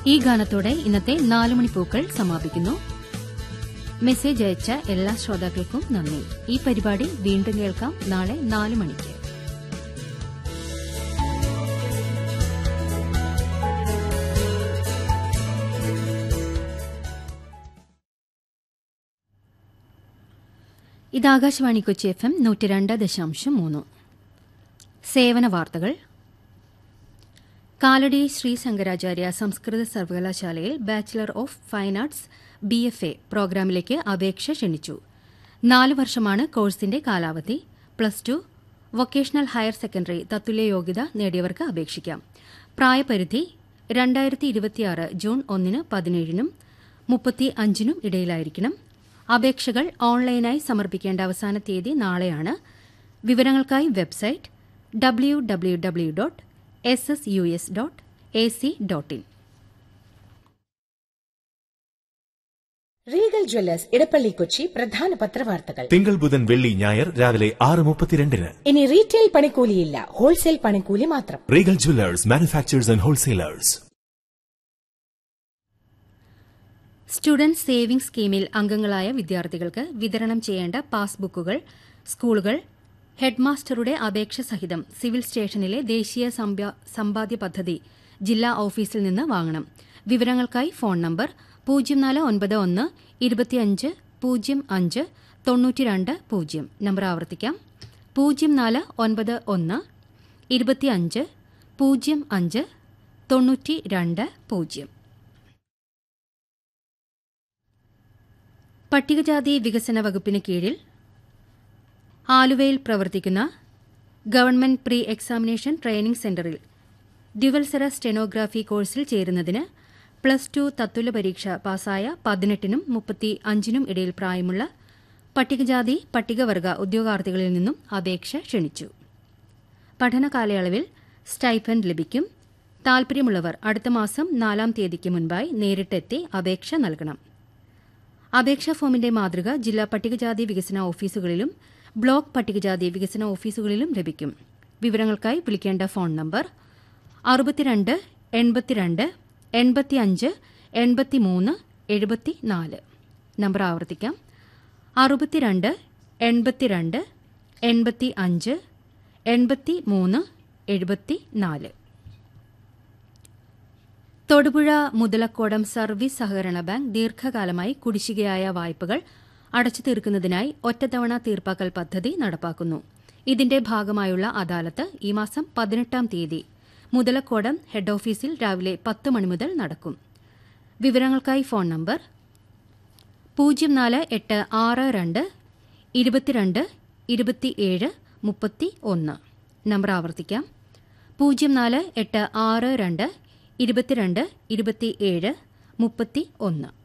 ഈ ഗാനത്തോടെ ഇന്നത്തെ നാല് മണിപ്പൂക്കൾ സമാപിക്കുന്നു മെസ്സേജ് അയച്ച എല്ലാ ശ്രോതാക്കൾക്കും നന്ദി ഈ പരിപാടി വീണ്ടും കേൾക്കാം നാളെ നാല് മണിക്ക് ഇത് ആകാശവാണി കൊച്ചി എഫ് എം നൂറ്റി രണ്ട് ദശാംശം മൂന്ന് സേവന വാർത്തകൾ കാലടി ശ്രീ ശങ്കരാചാര്യ സംസ്കൃത സർവകലാശാലയിൽ bachelor of fine arts B F A പ്രോഗ്രാമിലേക്ക് അപേക്ഷ ക്ഷണിച്ചു നാല് വർഷമാണ് കോഴ്സിന്റെ കാലാവധി plus two vocational higher secondary തത്തുല്യ യോഗ്യത നേടിയവർക്ക് അപേക്ഷിക്കാം പ്രായപരിധി രണ്ടായിരത്തി ഇരുപത്തിയാറ് ജൂൺ ഒന്നിന് പതിനേഴിനും മുപ്പത്തി അഞ്ചിനും ഇടയിലായിരിക്കണം അപേക്ഷകൾ ഓൺലൈനായി സമർപ്പിക്കേണ്ട അവസാന തീയതി നാളെയാണ് വിവരങ്ങൾക്കായി website W W W dot S S U S dot A C dot in Regal jewellers Edappally Kochi പ്രധാന പത്രവാർത്തകൾ തിങ്കൾ ബുധൻ വെള്ളി ഞായർ രാവിലെ ആറ് മുപ്പത്തിരണ്ടിന് ഇനി റീറ്റെയിൽ പണിക്കൂലിയില്ല ഹോൾസെയിൽ പണിക്കൂലി മാത്രം Regal jewellers manufacturers and wholesalers student saving സ്കീമിൽ അംഗങ്ങളായ വിദ്യാർത്ഥികൾക്ക് വിതരണം ചെയ്യേണ്ട പാസ്ബുക്കുകൾ സ്കൂളുകൾ ഹെഡ്മാസ്റ്ററുടെ അപേക്ഷ സഹിതം സിവിൽ സ്റ്റേഷനിലെ ദേശീയ സമ്പ്യ- സമ്പാദ്യ പദ്ധതി ജില്ലാ ഓഫീസിൽ നിന്ന് വാങ്ങണം വിവരങ്ങൾക്കായി ഫോൺ നമ്പർ പൂജ്യം നാല് ഒൻപത് ഒന്ന് ഇരുപത്തിയഞ്ച് പൂജ്യം അഞ്ച് തൊണ്ണൂറ്റിരണ്ട് പൂജ്യം നമ്പർ ആവർത്തിക്കാം പൂജ്യം നാല് ഒൻപത് ഒന്ന് ഇരുപത്തിയഞ്ച് പൂജ്യം അഞ്ച് തൊണ്ണൂറ്റി രണ്ട് പൂജ്യം പട്ടികജാതി വികസന വകുപ്പിന് കീഴിൽ ആലുവയിൽ പ്രവർത്തിക്കുന്ന ഗവൺമെന്റ് പ്രീ എക്സാമിനേഷൻ ട്രെയിനിംഗ് സെന്ററിൽ ദ്വിവത്സര സ്റ്റെനോഗ്രാഫി കോഴ്സിൽ ചേരുന്നതിന് പ്ലസ് ടു തത്തുല്യ പരീക്ഷ പാസായ പതിനെട്ടിനും മുപ്പത്തി അഞ്ചിനും ഇടയിൽ പ്രായമുള്ള പട്ടികജാതി പട്ടികവർഗ ഉദ്യോഗാർത്ഥികളിൽ നിന്നും അപേക്ഷ ക്ഷണിച്ചു പഠന കാലയളവിൽ സ്റ്റൈപ്പൻഡ് ലഭിക്കും താൽപര്യമുള്ളവർ അടുത്ത മാസം നാലാം തീയതിക്ക് മുൻപായി നേരിട്ടെത്തി അപേക്ഷ നൽകണം അപേക്ഷാ ഫോമിന്റെ മാതൃക ജില്ലാ പട്ടികജാതി വികസന ഓഫീസുകളിലും ബ്ലോക്ക് പട്ടികജാതി വികസന ഓഫീസുകളിലും ലഭിക്കും വിവരങ്ങൾക്കായി വിളിക്കേണ്ട ഫോൺ നമ്പർ അറുപത്തിരണ്ട് എൺപത്തിരണ്ട് എൺപത്തിയഞ്ച് എൺപത്തിമൂന്ന് എഴുപത്തിനാല് നമ്പർ ആവർത്തിക്കാം അറുപത്തിരണ്ട് എൺപത്തിരണ്ട് എൺപത്തി അഞ്ച് എൺപത്തി മൂന്ന് എഴുപത്തിനാല് തൊടുപുഴ മുതലക്കോടം സർവീസ് സഹകരണ ബാങ്ക് ദീർഘകാലമായി കുടിശ്ശികയായ വായ്പകൾ അടച്ചു തീർക്കുന്നതിനായി ഒറ്റത്തവണ തീർപ്പാക്കൽ പദ്ധതി നടപ്പാക്കുന്നു ഇതിന്റെ ഭാഗമായുള്ള അദാലത്ത് ഈ മാസം പതിനെട്ടാം തീയതി മുതലക്കോടം ഹെഡ് ഓഫീസിൽ രാവിലെ പത്ത് മണി മുതൽ നടക്കും വിവരങ്ങൾക്കായി ഫോൺ നമ്പർ പൂജ്യം നാല് എട്ട് ആറ് രണ്ട് ഇരുപത്തിരണ്ട് ഇരുപത്തിയേഴ് മുപ്പത്തി ഒന്ന് നമ്പർ ആവർത്തിക്കാം പൂജ്യം നാല് എട്ട് ആറ് രണ്ട് ഇരുപത്തിരണ്ട് ഇരുപത്തിയേഴ് മുപ്പത്തി ഒന്ന്